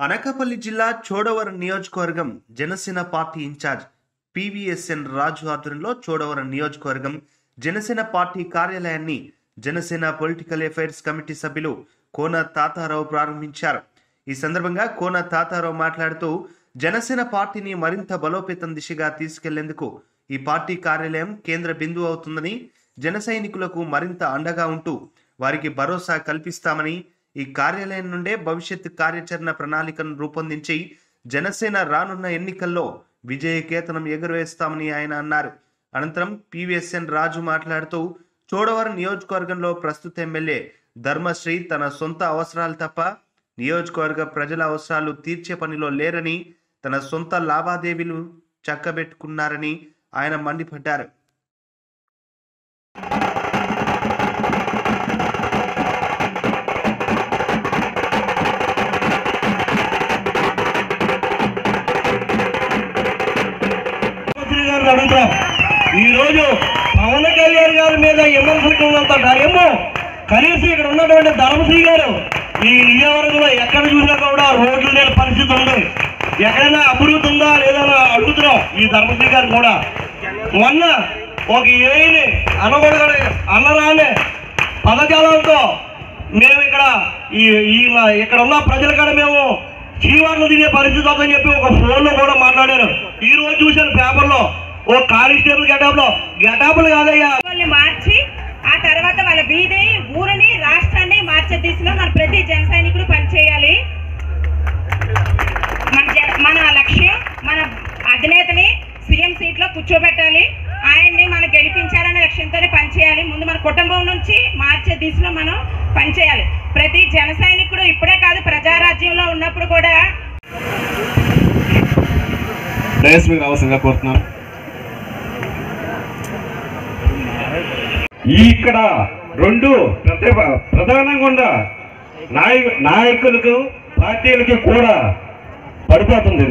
అనకాపల్లి జిల్లా చోడవరం నియోజకవర్గం Janasena party incharge PVSN Raju ఆధ్వర్యంలో చోడవరం నియోజకవర్గం జనసేన పార్టీ కార్యాలయాన్ని జనసేన పొలిటికల్ అఫైర్స్ కమిటీ సభ్యులు కోన తాతారావు ప్రారంభించారు ఈ సందర్భంగా కోన తాతారావు మాట్లాడుతూ జనసేన పార్టీని మరింత బలోపేతం దిశగా తీసుకెళ్లేందుకు ఈ పార్టీ కార్యాలయం కేంద్ర బిందువు అవుతుందని జన సైనికులకు మరింత అండగా ఉంటూ వారికి భరోసా కల్పిస్తామని ఈ కార్యాలయం నుండే భవిష్యత్ కార్యాచరణ ప్రణాళికను రూపొందించి జనసేన రానున్న ఎన్నికల్లో విజయకేతనం ఎగురవేస్తామని ఆయన అన్నారు అనంతరం పివిఎస్ఎన్ రాజు మాట్లాడుతూ చోడవరం నియోజకవర్గంలో ప్రస్తుత ఎమ్మెల్యే ధర్మశ్రీ తన సొంత అవసరాలు తప్ప నియోజకవర్గ ప్రజల అవసరాలు తీర్చే పనిలో లేరని తన సొంత లావాదేవీలు చక్కబెట్టుకున్నారని ఆయన మండిపడ్డారు ముఖ్యమంత్రి గారిని అడుగుతాం ఈ రోజు పవన్ కళ్యాణ్ గారి మీద విమర్శలకు ఉన్నంత భయము కనీసం ఇక్కడ ఉన్నటువంటి ధర్మశ్రీ గారు ఈ నియోజకవర్గంలో ఎక్కడ చూసినా కూడా రోడ్లు లేని పరిస్థితి ఉంది ఎక్కడైనా అభివృద్ధి ఉందా లేదా అని అడుగుతున్నాం ఈ ధర్మశ్రీ గారు కూడా మొన్న ఒక ఏయిని అనకూడదు అన్నరానే పదజాలంతో మేము ఇక్కడ ఈ ఈయన ఇక్కడ ఉన్న ప్రజల కాడ మేము చీవాట్లు తినే పరిస్థితి వద్దని చెప్పి ఒక ఫోన్లో కూడా మాట్లాడారు ఈ రోజు చూశాను పేపర్లో ఓ కానిస్టేబుల్ గెటప్ లో గెటప్లు కాదయ్యా వాళ్ళని మార్చి ఆ తర్వాత వాళ్ళ వీధి ఊరిని రాష్ట్రాన్ని మార్చే దిశలో మన ప్రతి జన సైనికుడు పనిచేయాలి మన జ- మన లక్ష్యం మన అధినేతని సీఎం సీట్ లో కూర్చోబెట్టాలి ఆయన్ని మనం గెలిపించాలనే లక్ష్యంతోనే పనిచేయాలి ముందు మన కుటుంబం నుంచి మార్చే దిశలో మనం పనిచేయాలి ప్రతి జన సైనికుడు ఇప్పుడే కాదు ప్రజారాజ్యంలో ఉన్నప్పుడు కూడా డయస్ మీద అవసరంగా కోరుతున్నాను ఇక్కడ రెండు ప్రతి ప్రధానంగా ఉన్న నాయకు నాయకులకు పార్టీలకి కూడా పడిపోతుంది